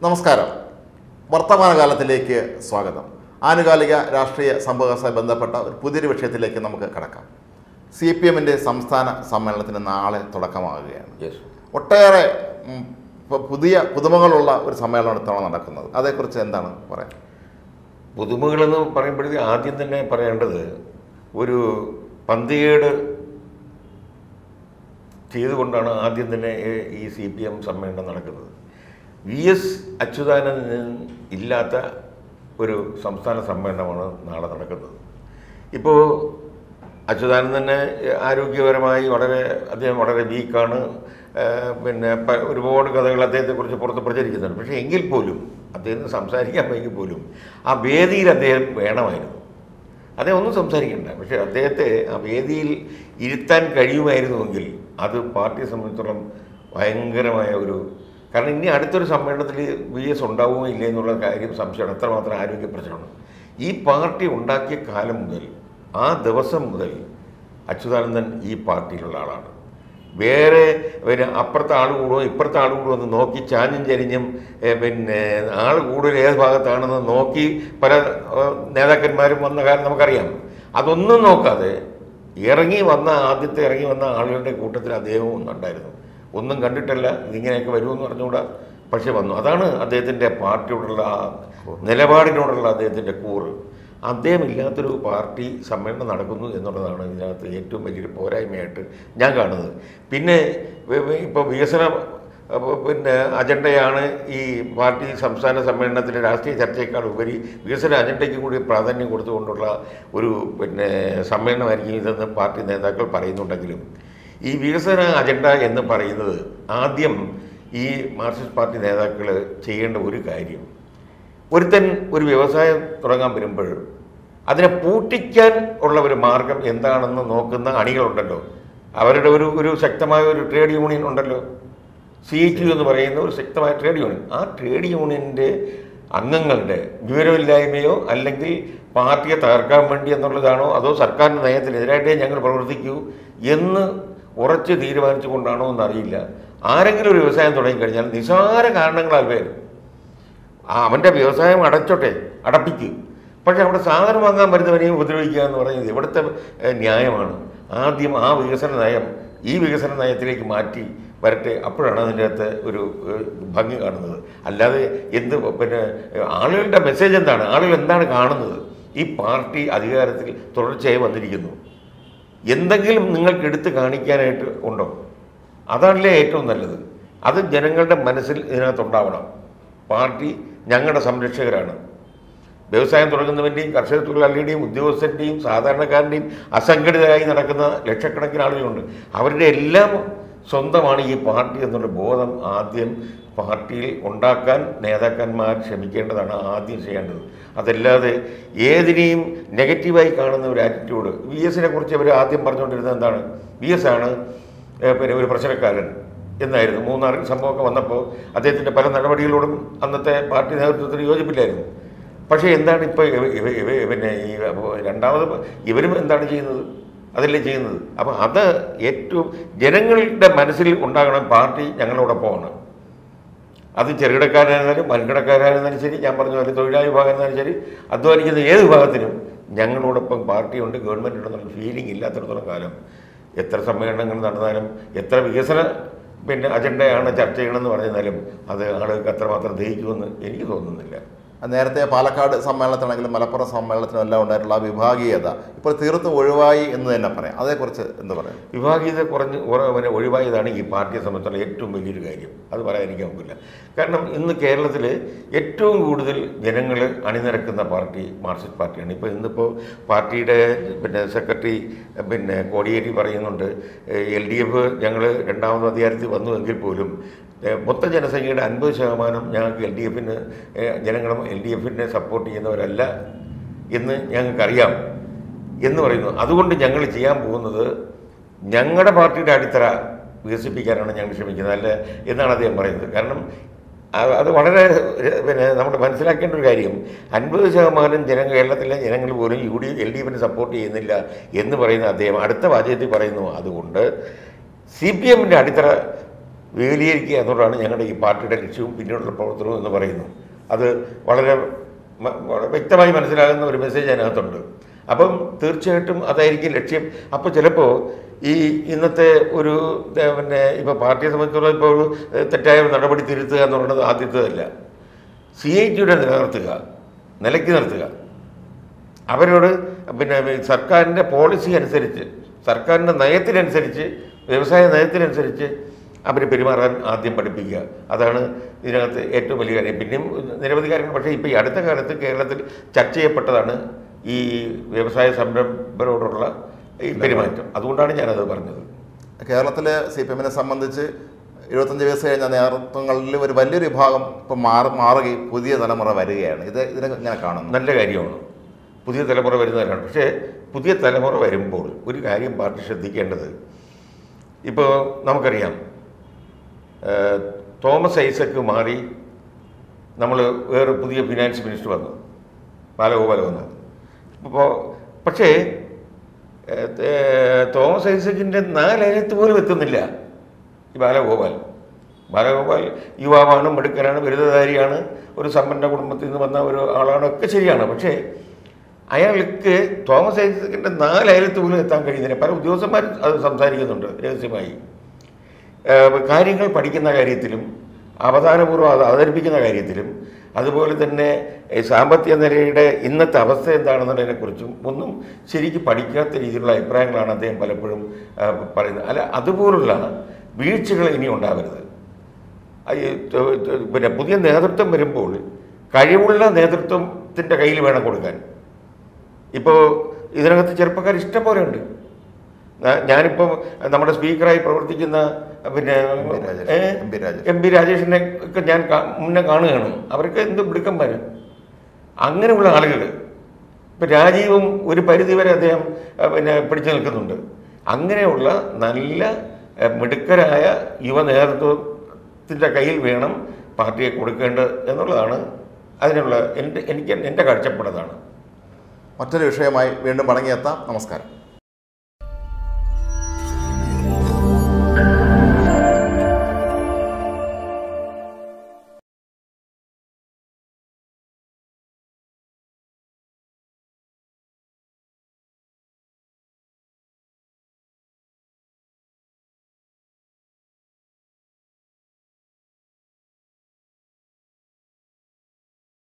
നമസ്കാരം വർത്തമാനകാലത്തിലേക്ക് സ്വാഗതം ആനുകാലിക രാഷ്ട്രീയ സംഭവങ്ങളുമായി ബന്ധപ്പെട്ട ഒരു പുതിയൊരു വിഷയത്തിലേക്ക് നമുക്ക് കടക്കാം സി പി എമ്മിൻ്റെ സംസ്ഥാന സമ്മേളനത്തിന് നാളെ തുടക്കമാകുകയാണ് യെസ് ഒട്ടേറെ ഉം, പ- പുതിയ പുതുമകളുള്ള ഒരു സമ്മേളനമാണ് ഇത്തവണ നടക്കുന്നത് അതേക്കുറിച്ച് എന്താണ് പറയാൻ പുതുമകളെന്ന് പറയുമ്പോഴത്തേക്ക് ആദ്യം തന്നെ പറയേണ്ടത് ഒരു പന്തികേട് ചെയ്തുകൊണ്ടാണ് ആദ്യം തന്നെ ഈ- ഈ സി പി എം സമ്മേളനം നടക്കുന്നത് വി എസ് അച്യുതാനന്ദൻ ഇല്ലാത്ത ഒരു സംസ്ഥാന സമ്മേളനമാണ് നാളെ നടക്കുന്നത് ഇപ്പോൾ അച്യുതാനന്ദന് ആരോഗ്യപരമായി വളരെ അദ്ദേഹം വളരെ വീക്കാണ് പിന്നെ പ- ഒരുപാട് കഥകൾ അദ്ദേഹത്തെക്കുറിച്ച് പുറത്ത് പ്രചരിക്കുന്നുണ്ട് പക്ഷേ എങ്കിൽ പോലും അദ്ദേഹത്തിന് സംസാരിക്കാൻ വയ്യെങ്കിൽ പോലും ആ വേദിയിൽ അദ്ദേഹം വേണമായിരുന്നു അദ്ദേഹം ഒന്നും സംസാരിക്കണ്ട പക്ഷേ അദ്ദേഹത്തെ ആ വേദിയിൽ ഇരുത്താൻ കഴിയുമായിരുന്നുവെങ്കിൽ അത് പാർട്ടിയെ സംബന്ധിച്ചിടത്തോളം ഭയങ്കരമായ ഒരു കാരണം ഇനി അടുത്തൊരു സമ്മേളനത്തിൽ വി എസ് ഉണ്ടാവുമോ ഇല്ലേ എന്നുള്ള കാര്യം സംശയമാണ് എത്രമാത്രം ആരോഗ്യ പ്രശ്നമാണ് ഈ പാർട്ടി ഉണ്ടാക്കിയ കാലം മുതൽ ആ ദിവസം മുതൽ അച്യുതാനന്ദൻ ഈ പാർട്ടിയിലുള്ള ആളാണ് വേറെ പിന്നെ അപ്പുറത്തെ ആൾ കൂടുമോ ഇപ്പുറത്തെ ആൾ കൂടുമോ എന്ന് നോക്കി ചാഞ്ഞും ചരിഞ്ഞും ഏ, പിന്നെ ആൾ കൂടുതൽ ഏത് ഭാഗത്താണെന്ന് നോക്കി പല ഏ, നേതാക്കന്മാരും വന്ന കാര്യം നമുക്കറിയാം അതൊന്നും നോക്കാതെ ഇറങ്ങി വന്ന ആദ്യത്തെ ഇറങ്ങി വന്ന ആളുകളുടെ കൂട്ടത്തിൽ അദ്ദേഹവും ഒന്നുണ്ടായിരുന്നു ഒന്നും കണ്ടിട്ടല്ല ഇതിങ്ങനെയൊക്കെ വരുമെന്ന് പറഞ്ഞുകൂടാ പക്ഷെ വന്നു അതാണ് അദ്ദേഹത്തിൻ്റെ പാർട്ടിയോടുള്ള ആ നിലപാടിനോടുള്ള അദ്ദേഹത്തിൻ്റെ കൂറ് അദ്ദേഹം ഇല്ലാത്തൊരു പാർട്ടി സമ്മേളനം നടക്കുന്നു എന്നുള്ളതാണ് ഇതിനകത്ത് ഏറ്റവും വലിയൊരു പോരായ്മയായിട്ട് ഞാൻ കാണുന്നത് പിന്നെ ഇപ്പോൾ വികസന അപ്പൊ പിന്നെ അജണ്ടയാണ് ഈ പാർട്ടി സംസ്ഥാന സമ്മേളനത്തിലെ രാഷ്ട്രീയ ചർച്ചയേക്കാൾ ഉപരി വികസന അജണ്ടയ്ക്ക് കൂടി പ്രാധാന്യം കൊടുത്തുകൊണ്ടുള്ള ഒരു പിന്നെ സമ്മേളനമായിരിക്കും ഇതെന്ന് പാർട്ടി നേതാക്കൾ പറയുന്നുണ്ടെങ്കിലും ഈ വികസന അജണ്ട എന്ന് പറയുന്നത് ആദ്യം ഈ മാർക്സിസ്റ്റ് പാർട്ടി നേതാക്കൾ ചെയ്യേണ്ട ഒരു കാര്യം ഒരുത്തൻ ഒരു വ്യവസായം തുടങ്ങാൻ വരുമ്പോൾ അതിനെ പൂട്ടിക്കാൻ ഉള്ള ഒരു മാർഗം എന്താണെന്ന് നോക്കുന്ന അണികളുണ്ടല്ലോ അവരുടെ ഒരു ഒരു ശക്തമായ ഒരു ട്രേഡ് യൂണിയൻ ഉണ്ടല്ലോ സി ടി എന്ന് പറയുന്ന ഒരു ശക്തമായ ട്രേഡ് യൂണിയൻ ആ ട്രേഡ് യൂണിയൻ്റെ അംഗങ്ങളുടെ വിവരമില്ലായ്മയോ അല്ലെങ്കിൽ പാർട്ടിയെ തകർക്കാൻ വേണ്ടി എന്നുള്ളതാണോ അതോ സർക്കാരിൻ്റെ നയത്തിനെതിരായിട്ടേ ഞങ്ങൾ പ്രവർത്തിക്കൂ എന്ന് ഉറച്ച് തീരുമാനിച്ചുകൊണ്ടാണോ എന്നറിയില്ല ആരെങ്കിലും ഒരു വ്യവസായം തുടങ്ങിക്കഴിഞ്ഞാൽ നിസാര കാരണങ്ങളാൽ പേരും ആ അവൻ്റെ വ്യവസായം അടച്ചോട്ടെ അടപ്പിക്കും പക്ഷേ അവിടെ സാധനം വാങ്ങാൻ വരുന്നവനെയും ഉപദ്രവിക്കുക എന്ന് പറയുന്നത് ഇവിടുത്തെ ഏഹ്, ന്യായമാണ് ആദ്യം ആ വികസന നയം ഈ വികസന നയത്തിലേക്ക് മാറ്റി വരട്ടെ അപ്പോഴാണ് അതിൻ്റെ അകത്ത് ഒരു ഏഹ്, ഭംഗി കാണുന്നത് അല്ലാതെ എന്ത് പിന്നെ ഏഹ്, ആളുകളുടെ മെസ്സേജ് എന്താണ് ആളുകൾ എന്താണ് കാണുന്നത് ഈ പാർട്ടി അധികാരത്തിൽ തുടർച്ചയായി വന്നിരിക്കുന്നു എന്തെങ്കിലും നിങ്ങൾക്ക് എടുത്ത് കാണിക്കാനായിട്ട് ഉണ്ടോ അതാണല്ലേ ഏറ്റവും നല്ലത് അത് ജനങ്ങളുടെ മനസ്സിൽ ഇതിനകത്തുണ്ടാവണം പാർട്ടി ഞങ്ങളുടെ സംരക്ഷകരാണ് വ്യവസായം തുടങ്ങുന്നവൻ്റെയും കർഷക തൊഴിലാളിയുടെയും ഉദ്യോഗസ്ഥൻ്റെയും സാധാരണക്കാരൻ്റെയും അസംഘടിതരായി നടക്കുന്ന ലക്ഷക്കണക്കിന് ആളുകളുണ്ട് അവരുടെ എല്ലാം സ്വന്തമാണ് ഈ പാർട്ടി എന്നുള്ള ബോധം ആദ്യം പാർട്ടിയിൽ ഉണ്ടാക്കാൻ നേതാക്കന്മാർ ശ്രമിക്കേണ്ടതാണ് ആദ്യം ചെയ്യേണ്ടത് അതല്ലാതെ ഏതിനെയും നെഗറ്റീവായി കാണുന്ന ഒരു ആറ്റിറ്റ്യൂഡ് വി എസിനെ കുറിച്ച് അവർ ആദ്യം പറഞ്ഞുകൊണ്ടിരുന്നത് എന്താണ് വി എസ് ആണ് ഏഹ്, പിന്നെ ഒരു പ്രശ്നക്കാരൻ എന്നായിരുന്നു മൂന്നാറിൽ സംഭവമൊക്കെ വന്നപ്പോൾ അദ്ദേഹത്തിൻ്റെ പല നടപടികളോടും അന്നത്തെ പാർട്ടി നേതൃത്വത്തിന് യോജിപ്പില്ലായിരുന്നു പക്ഷേ എന്താണ് ഇപ്പോൾ പിന്നെ ഈ അപ്പൊ രണ്ടാമത് ഇവരും എന്താണ് ചെയ്യുന്നത് അതല്ലേ ചെയ്യുന്നത് അപ്പോൾ അത് ഏറ്റവും ജനങ്ങളുടെ മനസ്സിൽ ഉണ്ടാകണം പാർട്ടി ഞങ്ങളോടൊപ്പമാണ് അത് ചെറുകിടക്കാരായിരുന്നാലും വൻകിടക്കാരായിരുന്നാലും ശരി ഞാൻ പറഞ്ഞ പോലെ തൊഴിലാളി വിഭാഗമായിരുന്നാലും ശരി അധ്വാനിക്കുന്ന ഏത് വിഭാഗത്തിനും ഞങ്ങളോടൊപ്പം പാർട്ടിയുണ്ട് ഗവൺമെൻറ് ഉണ്ടെന്നുള്ള ഫീലിംഗ് ഇല്ലാത്തിടത്തോളം കാലം എത്ര സമ്മേളനങ്ങൾ നടന്നാലും എത്ര വികസന പിന്നെ അജണ്ടയാണ് ചർച്ച ചെയ്യണമെന്ന് പറഞ്ഞാലും അത് ആളുകൾക്ക് അത്രമാത്രം ദഹിക്കുമെന്ന് എനിക്ക് തോന്നുന്നില്ല നേരത്തെ പാലക്കാട് സമ്മേളനത്തിനാണെങ്കിലും മലപ്പുറം സമ്മേളനത്തിനും എല്ലാം ഉണ്ടായിട്ടുള്ള ആ വിഭാഗീയത ഇപ്പോൾ തീർത്തും ഒഴിവായി എന്ന് തന്നെ പറയാം അതേക്കുറിച്ച് എന്ത് പറയാം വിഭാഗീയത കുറഞ്ഞ് കുറ- പിന്നെ ഒഴിവായതാണ് ഈ പാർട്ടിയെ സംബന്ധിച്ചുള്ള ഏറ്റവും വലിയൊരു കാര്യം അത് പറയാതിരിക്കാൻ ഒക്കില്ല കാരണം ഇന്ന് കേരളത്തിൽ ഏറ്റവും കൂടുതൽ ജനങ്ങൾ അണിനിരക്കുന്ന പാർട്ടി മാർക്സിസ്റ്റ് പാർട്ടിയാണ് ഇപ്പോൾ ഇന്നിപ്പോൾ പാർട്ടിയുടെ പിന്നെ സെക്രട്ടറി പിന്നെ കോടിയേരി പറയുന്നുണ്ട് എൽ ഡി എഫ് ഞങ്ങൾ രണ്ടാമത് അധികാരത്തിൽ വന്നുവെങ്കിൽ പോലും ഏഹ്, മൊത്ത ജനസംഖ്യയുടെ അൻപത് ശതമാനം ഞങ്ങൾക്ക് എൽ ഡി എഫിന് ജനങ്ങളും എൽ ഡി എഫിനെ സപ്പോർട്ട് ചെയ്യുന്നവരല്ല എന്ന് ഞങ്ങൾക്കറിയാം എന്ന് പറയുന്നു അതുകൊണ്ട് ഞങ്ങൾ ചെയ്യാൻ പോകുന്നത് ഞങ്ങളുടെ പാർട്ടിയുടെ അടിത്തറ വികസിപ്പിക്കാനാണ് ഞങ്ങൾ ശ്രമിക്കുന്നത് അല്ല എന്നാണ് അദ്ദേഹം പറയുന്നത് കാരണം അത് അത് വളരെ ഏഹ്, പിന്നെ നമ്മൾ മനസ്സിലാക്കേണ്ട ഒരു കാര്യം അൻപത് ശതമാനം ജന കേരളത്തിലെ ജനങ്ങൾ പോലും യു ഡി എൽ ഡി എഫിനെ സപ്പോർട്ട് ചെയ്യുന്നില്ല എന്ന് പറയുന്ന അദ്ദേഹം അടുത്ത വാചകത്തിൽ പറയുന്നു അതുകൊണ്ട് സി പി എമ്മിൻ്റെ അടിത്തറ വേലിയിരിക്കുക എന്നുള്ളതാണ് ഞങ്ങളുടെ ഈ പാർട്ടിയുടെ ലക്ഷ്യവും പിന്നീടുള്ള പ്രവർത്തനവും എന്ന് പറയുന്നു അത് വളരെ മ- വളരെ വ്യക്തമായി മനസ്സിലാകുന്ന ഒരു മെസ്സേജ് അതിനകത്തുണ്ട് അപ്പം തീർച്ചയായിട്ടും അതായിരിക്കും ലക്ഷ്യം അപ്പോൾ ചിലപ്പോൾ ഈ ഇന്നത്തെ ഒരു ഏ, പിന്നെ ഇപ്പോൾ പാർട്ടിയെ സംബന്ധിച്ചിടത്തോളം ഇപ്പോൾ ഒരു ഏ, തെറ്റായ ഒരു നടപടി തിരുത്തുക എന്നുള്ളത് ആദ്യത്തേതല്ല സി ഐ ടിയുടെ നിലനിർത്തുക നിലയ്ക്ക് നിർത്തുക അവരോട് പിന്നെ സർക്കാരിൻ്റെ പോളിസി അനുസരിച്ച് സർക്കാരിൻ്റെ നയത്തിനനുസരിച്ച് വ്യവസായ നയത്തിനനുസരിച്ച് അവർ പെരുമാറാൻ ആദ്യം പഠിപ്പിക്കുക അതാണ് ഇതിനകത്ത് ഏറ്റവും വലിയ കാര്യം പിന്നെയും നിരവധി കാര്യങ്ങൾ പക്ഷേ ഇപ്പോൾ ഈ അടുത്ത കാലത്ത് കേരളത്തിൽ ചർച്ച ചെയ്യപ്പെട്ടതാണ് ഈ വ്യവസായ സംരംഭരോടുള്ള ഈ പെരുമാറ്റം അതുകൊണ്ടാണ് ഞാനത് പറഞ്ഞത് കേരളത്തിലെ സി പി എമ്മിനെ സംബന്ധിച്ച് എഴുപത്തഞ്ച് വയസ്സ് കഴിഞ്ഞ നേതൃത്വങ്ങളിൽ ഒരു വലിയൊരു വിഭാഗം ഇപ്പം മാറി മാറുകയും പുതിയ തലമുറ വരികയാണ് ഇത് ഇതിനെ ഞാൻ കാണുന്നു നല്ല കാര്യമാണ് പുതിയ തലമുറ വരുന്നവരാണ് പക്ഷേ പുതിയ തലമുറ വരുമ്പോൾ ഒരു കാര്യം പാർട്ടി ശ്രദ്ധിക്കേണ്ടത് ഇപ്പോൾ നമുക്കറിയാം ഏഹ്, തോമസ് ഐസക്ക് മാറി നമ്മൾ വേറെ പുതിയ ഫിനാൻസ് മിനിസ്റ്റർ വന്നു ബാലഗോപാൽ വന്നു അപ്പോൾ പക്ഷേ ഏഹ്, ഏഹ്, തോമസ് ഐസക്കിൻ്റെ നാലയത്ത് പോലും എത്തുന്നില്ല ഈ ബാലഗോപാൽ ബാലഗോപാൽ യുവാവാണ് മിടുക്കനാണ് ബിരുദധാരിയാണ് ഒരു സമ്പന്ന കുടുംബത്തിൽ നിന്ന് വന്ന ഒരു ആളാണ് ഒക്കെ ശരിയാണ് പക്ഷേ അയാൾക്ക് തോമസ് ഐസക്കിൻ്റെ നാലയലത്ത് പോലും എത്താൻ കഴിയുന്നില്ല പല ഉദ്യോഗസ്ഥന്മാർ അത് സംസാരിക്കുന്നുണ്ട് രഹസ്യമായി ഏഹ് കാര്യങ്ങൾ പഠിക്കുന്ന കാര്യത്തിലും അവധാനപൂർവ്വം അത് അവതരിപ്പിക്കുന്ന കാര്യത്തിലും അതുപോലെ തന്നെ ഈ സാമ്പത്തിക നിലയുടെ ഇന്നത്തെ അവസ്ഥ എന്താണെന്നുള്ളതിനെക്കുറിച്ചും ഒന്നും ശരിക്കും പഠിക്കാത്ത രീതിയിലുള്ള അഭിപ്രായങ്ങളാണ് അദ്ദേഹം പലപ്പോഴും ആ, പറയുന്നത് അല്ല അതുപോലുള്ള വീഴ്ചകൾ ഇനി ഉണ്ടാവരുത് ആ, ഈ, ത- ത- പിന്നെ പുതിയ നേതൃത്വം വരുമ്പോൾ കഴിവുള്ള നേതൃത്വത്തിൻ്റെ കയ്യിൽ വേണം കൊടുക്കാൻ ഇപ്പോൾ ഇതിനകത്ത് ചെറുപ്പക്കാർ ഇഷ്ടംപോലെ ഉണ്ട് ഞാ- ഞാനിപ്പോൾ നമ്മുടെ സ്പീക്കറായി പ്രവർത്തിക്കുന്ന പിന്നെ എം പി രാജേഷ്. ഏ? M P Rajesh. M P രാജേഷിനെ ഒക്കെ ഞാൻ കാ- മുന്നേ കാണുകയാണ് അവർക്ക് എന്ത് മിടുക്കന്മാര് അങ്ങനെയുള്ള ആളുകൾ ഇപ്പം രാജീവും ഒരു പരിധിവരെ അദ്ദേഹം ആ, പിന്നെ പിടിച്ചു നിൽക്കുന്നുണ്ട് അങ്ങനെയുള്ള നല്ല ആ, മിടുക്കരായ യുവ നേതൃത്വത്തിൻ്റെ കയ്യിൽ വേണം പാർട്ടിയെ കൊടുക്കേണ്ടത് എന്നുള്ളതാണ് അതിനുള്ള എൻ്റെ എനിക്ക് എൻ്റെ കാഴ്ചപ്പാടതാണ് മറ്റൊരു വിഷയമായി വീണ്ടും മടങ്ങിയെത്താം നമസ്കാരം